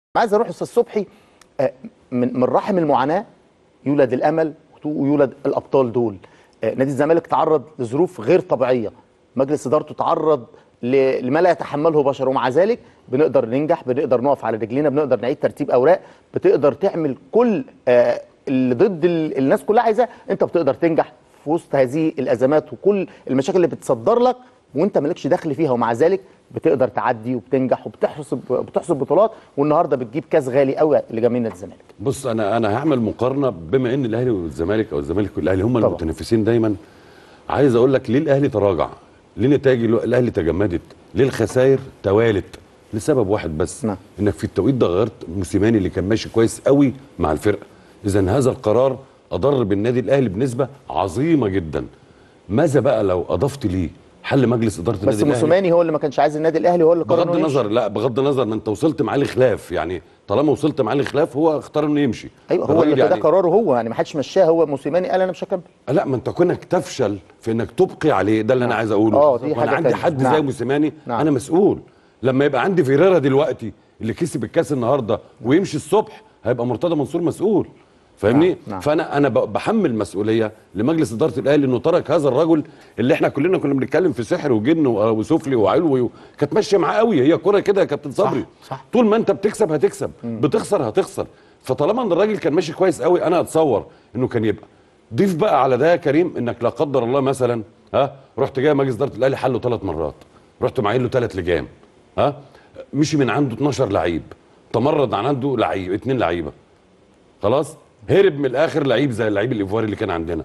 عايز اروح استاذ صبحي آه، من من رحم المعاناه يولد الامل ويولد الابطال دول آه، نادي الزمالك تعرض لظروف غير طبيعيه مجلس ادارته تعرض ل- لما لا يتحمله بشر ومع ذلك بنقدر ننجح بنقدر نقف على رجلينا بنقدر نعيد ترتيب اوراق بتقدر تعمل كل آه، اللي ضد ال- الناس كلها عايزاه انت بتقدر تنجح في وسط هذه الازمات وكل المشاكل اللي بتصدر لك وانت مالكش دخل فيها ومع ذلك بتقدر تعدي وبتنجح وبتحسب بتحسب بطولات والنهارده بتجيب كاس غالي قوي لجماهير نادي الزمالك بص انا انا هعمل مقارنه بما ان الاهلي والزمالك او الزمالك والاهلي هم طبعا. المتنافسين دايما عايز اقول لك ليه الاهلي تراجع ليه نتائج الو- الاهلي تجمدت ليه الخسائر توالت لسبب واحد بس نعم. انك في التوقيت ده غيرت موسيماني اللي كان ماشي كويس قوي مع الفرقه اذا هذا القرار اضر بالنادي الاهلي بنسبه عظيمه جدا ماذا بقى لو اضفت ليه حل مجلس اداره النادي بس الاهلي موسوماني هو اللي ما كانش عايز النادي الاهلي هو اللي قرر بغض إنه النظر يمشي. لا بغض النظر ان انت وصلت معاه لخلاف يعني طالما وصلت معاه لخلاف هو اختار انه يمشي ايوه هو الراجل اللي ده يعني قراره هو يعني ما حدش مشاه هو موسيماني قال انا مش هكمل لا ما انت كونك تفشل في انك تبقي عليه ده اللي انا عايز اقوله اه، دي وانا حاجة عندي تانية. حد زي نعم. موسيماني نعم. انا مسؤول لما يبقى عندي فيريرا دلوقتي اللي كسب الكاس النهارده ويمشي الصبح هيبقى مرتضى منصور مسؤول فاهمني نعم، نعم. فانا انا ب- بحمل مسؤوليه لمجلس اداره الاهلي انه ترك هذا الرجل اللي احنا كلنا كنا بنتكلم في سحر وجن و- وسفلي وعلوي و- كانت ماشيه معاه قوي هي كره كده يا كابتن صبري صح. طول ما انت بتكسب هتكسب بتخسر هتخسر فطالما ان الراجل كان ماشي كويس قوي انا اتصور انه كان يبقى ضيف بقى على ده يا كريم انك لا قدر الله مثلا ها رحت جاي مجلس اداره الاهلي حله ثلاث مرات رحت معين له ثلاث لجام ها مشي من عنده 12 لعيب تمرد عن عنده لعيب اثنين لعيبه خلاص هرب من الاخر لعيب زي اللعيب الايفواري اللي كان عندنا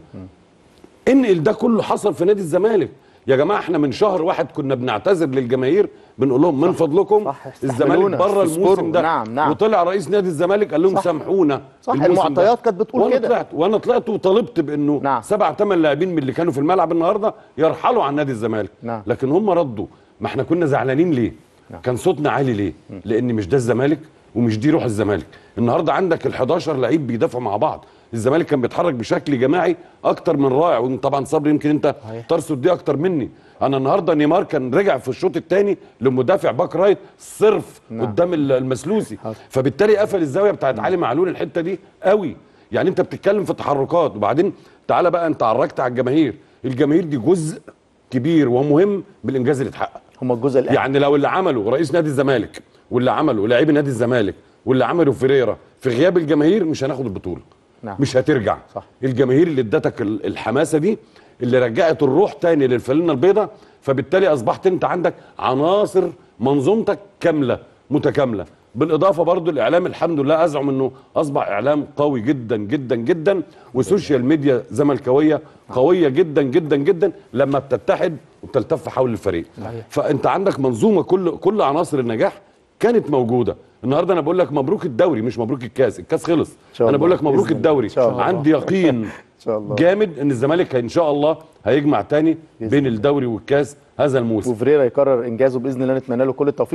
انقل ده كله حصل في نادي الزمالك يا جماعه احنا من شهر واحد كنا بنعتذر للجماهير بنقول لهم من فضلكم صح، الزمالك استحملونا، بره اصبروا. الموسم ده نعم، نعم. وطلع رئيس نادي الزمالك قال لهم صح. سامحونا صح، الموسم ده. المعطيات كانت بتقول وانا كده. طلعت وانا طلعت وطالبت بانه نعم. سبع ثمان لاعبين من اللي كانوا في الملعب النهارده يرحلوا عن نادي الزمالك نعم. لكن هم ردوا ما احنا كنا زعلانين ليه نعم. كان صوتنا عالي ليه لان مش ده الزمالك ومش دي روح الزمالك النهارده عندك ال11 لعيب بيدافعوا مع بعض الزمالك كان بيتحرك بشكل جماعي اكتر من رائع وانت طبعا صبري يمكن انت صحيح. ترصد دي اكتر مني انا النهارده نيمار كان رجع في الشوط الثاني لمدافع باك رايت صرف نعم. قدام ال- المسلوسي حاضر. فبالتالي قفل الزاويه بتاعت علي معلول الحته دي قوي يعني انت بتتكلم في تحركات وبعدين تعالى بقى انت عرجت على الجماهير الجماهير دي جزء كبير ومهم بالانجاز اللي اتحقق هم الجزء الاهلي يعني لو اللي عمله رئيس نادي الزمالك واللي عمله لاعبي نادي الزمالك واللي عمله فيريرا في غياب الجماهير مش هناخد البطوله نعم. مش هترجع صح. الجماهير اللي ادتك ال- الحماسه دي اللي رجعت الروح تاني للفانلة البيضاء فبالتالي اصبحت انت عندك عناصر منظومتك كامله متكامله بالاضافه برضو الاعلام الحمد لله ازعم انه اصبح اعلام قوي جدا جدا جدا وسوشيال ميديا زملكاويه قويه جدا جدا جدا لما بتتحد وبتلتف حول الفريق صحيح. فانت عندك منظومه كل كل عناصر النجاح كانت موجوده النهارده انا بقول لك مبروك الدوري مش مبروك الكاس الكاس خلص شاء انا الله. بقول لك مبروك بإذن الله. الدوري إن شاء الله. عندي يقين شاء الله. جامد ان الزمالك ان شاء الله هيجمع تاني بين الدوري والكاس هذا الموسم وفريرا يكرر انجازه باذن الله نتمنى له كل التوفيق